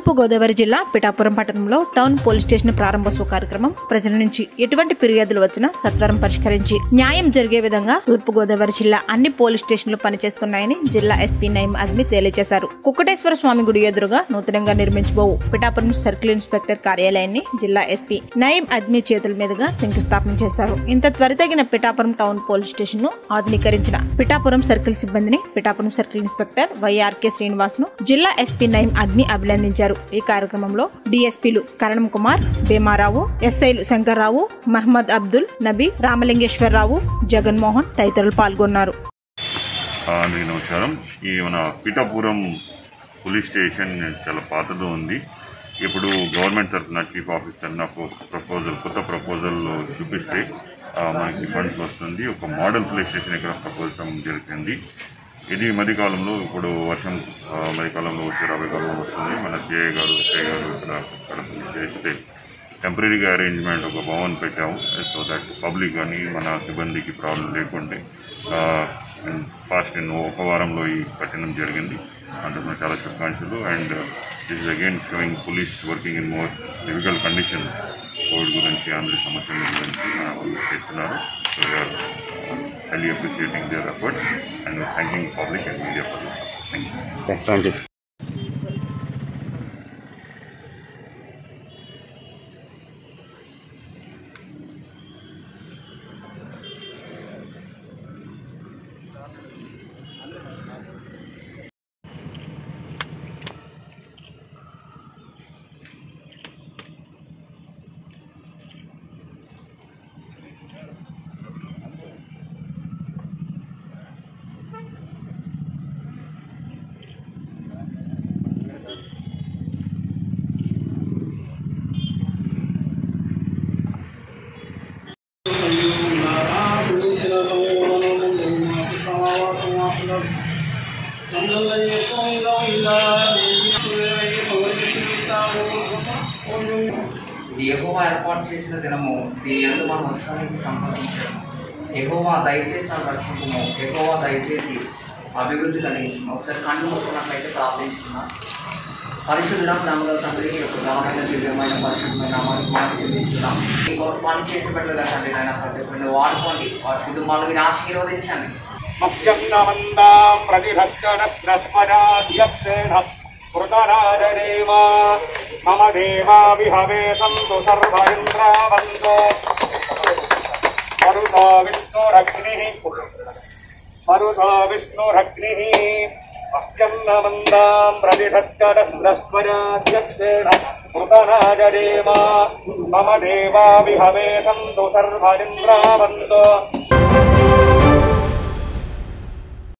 తూర్పుగోదావరి జిల్లా పిఠాపురం పట్టణంలో town police station ప్రారంభోత్సవ కార్యక్రమం ప్రజల నుంచి ఎటువంటి ఫిర్యాదులు వచ్చినా సత్వరం పరిష్కరించి న్యాయం జరిగే విధంగా తూర్పుగోదావరి జిల్లా అన్ని పోలీస్ స్టేషన్లు పనిచేస్తున్నాయని జిల్లా ఎస్పీ నయీం అగ్ని తెలియజేశారు కుక్కటేశ్వర స్వామి గుడి ఎదురుగా నూతనంగా నిర్మించబోవు పిఠాపురం సర్కిల్ ఇన్స్పెక్టర్ కార్యాలయాన్ని జిల్లా ఎస్పీ నయీం అగ్ని చేతుల మీదుగా శంకుస్థాపన చేశారు ఇంత త్వరితగిన పిఠాపురం టౌన్ పోలీస్ స్టేషన్ ను ఆధునీకరించిన పిఠాపురం సర్కిల్ సిబ్బందిని Pithapuram circle inspector YRK Srinivas ను జిల్లా ఎస్పీ నయీం అగ్ని అభినందించారు ఈ కార్యక్రమంలో డిఎస్పీలు కరణం కుమార్ భీమారావు ఎస్ఐలు శంకర్రావు మహమ్మద్ అబ్దుల్ నబీ రామలింగేశ్వరరావు జగన్మోహన్ తదితరులు పాల్గొన్నారు ఆ, అందరికీ నమస్కారం ఈ మన పీఠాపురం పోలీస్ స్టేషన్ చాలా పాతదో ఉంది ఇప్పుడు గవర్నమెంట్ తరఫున చీఫ్ ఆఫీస్ తరఫున ఒక ప్రపోజల్ కొత్త ప్రపోజల్ చూపిస్తే ఆ, మనకి ఫండ్స్ వస్తుంది ఒక మోడల్ పోలీస్ స్టేషన్ ఇక్కడ ప్రపోజ్ చేయడం జరుగుతుంది ఇది మధ్యకాలంలో ఇప్పుడు వర్షం ఆ, మధ్యకాలంలో వచ్చే రాబోయే కాలంలో వస్తుంది మన సిఐ గారు ఎస్ఐ గారు ఇక్కడ ఇక్కడ చేస్తే టెంపరీగా అరేంజ్మెంట్ ఒక భవన్ పెట్టాము సో దట్ పబ్లిక్ కానీ మన సిబ్బందికి ప్రాబ్లం లేకుంటే ఫాస్ట్ ఒక వారంలో ఈ కట్టడం జరిగింది అందులో చాలా శుభాకాంక్షలు and this again showing police working in more difficult condition Covid గురించి అందరి సమస్యల గురించి ఆ, వాళ్ళు చేస్తున్నారు so we are highly appreciating their efforts and thanking public and media for thank you thank you యెహోవా ఏర్పాటు చేసిన దినము దీని ఎందు మనం ఉత్సాహానికి సంపాదించడము యెహోవా దయచేసి నన్ను రక్షించము యెహోవా దయచేసి అభివృద్ధి కలిగించము ఒకసారి కళ్ళు మూసుకున్నట్లయితే ప్రార్థించుకున్నా పరిశుద్ధుడ ప్రేమగల తండ్రి ఈ యొక్క ఘనమైన దివ్యమైన పరిశుద్ధమైన నామానికి మనం చెల్లిస్తున్నాం ఈ గొప్ప పని చేసి పెట్టగా తండ్రి నాయన ప్రతి ఒక్కరిని వాడుకోండి వారి కుటుంబాలను మీరు ఆశీర్వదించండి मह्यं नमन्दां प्रतिभष्टनस्रस्पराध्यक्षेण कृतराजदेव मम देवा विहवे सन्तु सर्व इन्द्रावन्तो मरुतो विष्णुरग्निः मरुतो विष्णुरग्निः मह्यं नमन्दां प्रतिभष्टनस्रस्पराध्यक्षेण कृतराजदेव मम देवा विहवे सन्तु सर्व इन्द्रावन्तो